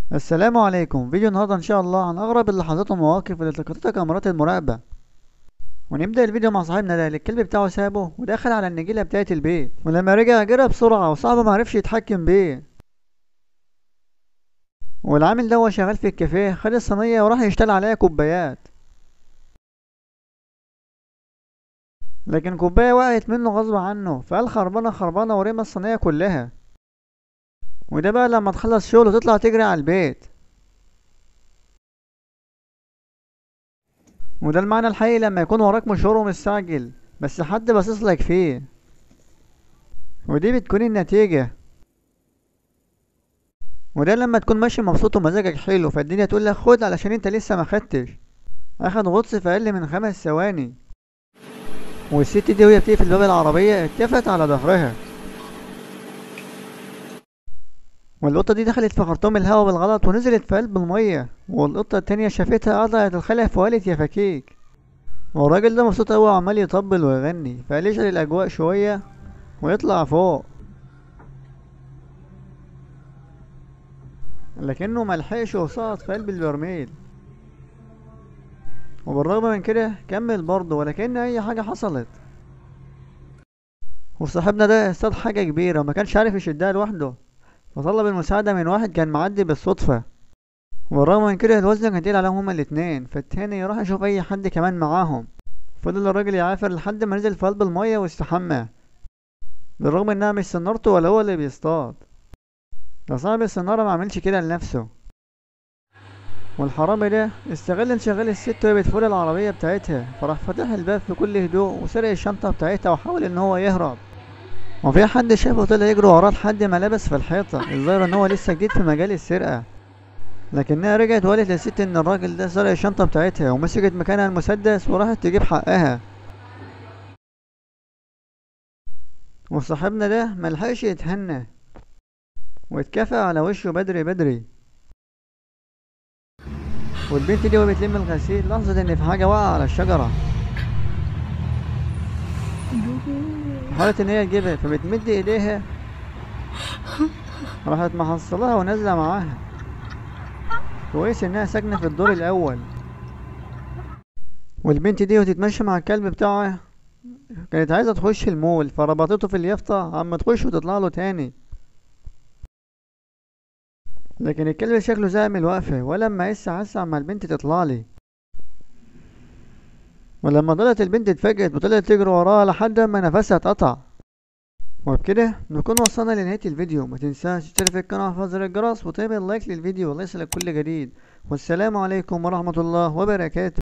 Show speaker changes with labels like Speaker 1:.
Speaker 1: السلام عليكم فيديو النهاردة ان شاء الله عن اغرب اللحظات والمواقف اللي التقطتها كاميرات المراقبة ونبدأ الفيديو مع صاحبنا ده اللي الكلب بتاعه سابه ودخل على النجيلة بتاعة البيت ولما رجع جرى بسرعة وصاحبه معرفش يتحكم بيه والعامل ده وهو شغال في الكافيه خد الصينية وراح يشتغل عليها كوبايات لكن كوباية وقعت منه غصب عنه فقال خربانة خربانة ورمى الصينية كلها وده بقى لما تخلص شغل وتطلع تجري على البيت وده المعنى الحقيقي لما يكون وراك مشوار ومستعجل بس حد باصص لك فيه ودي بتكون النتيجة وده لما تكون ماشي مبسوط ومزاجك حلو فالدنيا تقول لك خد علشان انت لسه ما خدتش اخد غطس في اقل من خمس ثواني والست دي وهي بتقفل باب العربية اتكفت على ظهرها والقطة دي دخلت في خرطوم الهوا بالغلط ونزلت في قلب المية والقطة التانية شافتها قطعت الخلف وقالت يا فكيك والراجل ده مبسوط أوي وعمال يطبل ويغني فقال يشغل الأجواء شوية ويطلع فوق لكنه ملحقش وسقط في قلب البرميل وبالرغم من كده كمل برضه ولا كأن أي حاجة حصلت وصاحبنا ده اصطاد حاجة كبيرة وما كانش عارف يشدها لوحده فطلب المساعدة من واحد كان معدي بالصدفة والرغم من كده الوزن كان تقيل عليهم هما الاتنين فالتاني راح يشوف أي حد كمان معاهم فضل الراجل يعافر لحد ما نزل في قلب المية واستحمى بالرغم انها مش سنارته ولا هو اللي بيصطاد ده صاحب السنارة ما عملش كده لنفسه والحرامي ده استغل انشغال الست وهي بتفول العربية بتاعتها فراح فتح الباب في كل هدوء وسرق الشنطة بتاعتها وحاول ان هو يهرب وفي حد شافه طلع يجري وراه لحد ما لبس في الحيطة الظاهر ان هو لسه جديد في مجال السرقة لكنها رجعت وقالت للست ان الراجل ده سرق الشنطة بتاعتها ومسكت مكانها المسدس وراحت تجيب حقها وصاحبنا ده ملحقش يتهنى واتكافئ على وشه بدري بدري والبنت دي وهي بتلم الغسيل لاحظت ان في حاجة واقعة على الشجرة حاولت ان هي تجيبها فبتمد ايديها راحت محصلها ونازلة معاها كويس انها ساكنة في الدور الاول والبنت دي وتتمشى مع الكلب بتاعها كانت عايزة تخش المول فربطته في اليافطة عم تخش وتطلع له تاني لكن الكلب شكله زهق من الوقفة ولما يس حس اما البنت تطلع لي ولما طلعت البنت اتفاجئت وطلعت تجري وراها لحد ما نفسها اتقطع وبكده نكون وصلنا لنهاية الفيديو ما تنساش تشترك في القناة وتفعل زر الجرس وتعمل لايك للفيديو والله يصلك كل جديد والسلام عليكم ورحمة الله وبركاته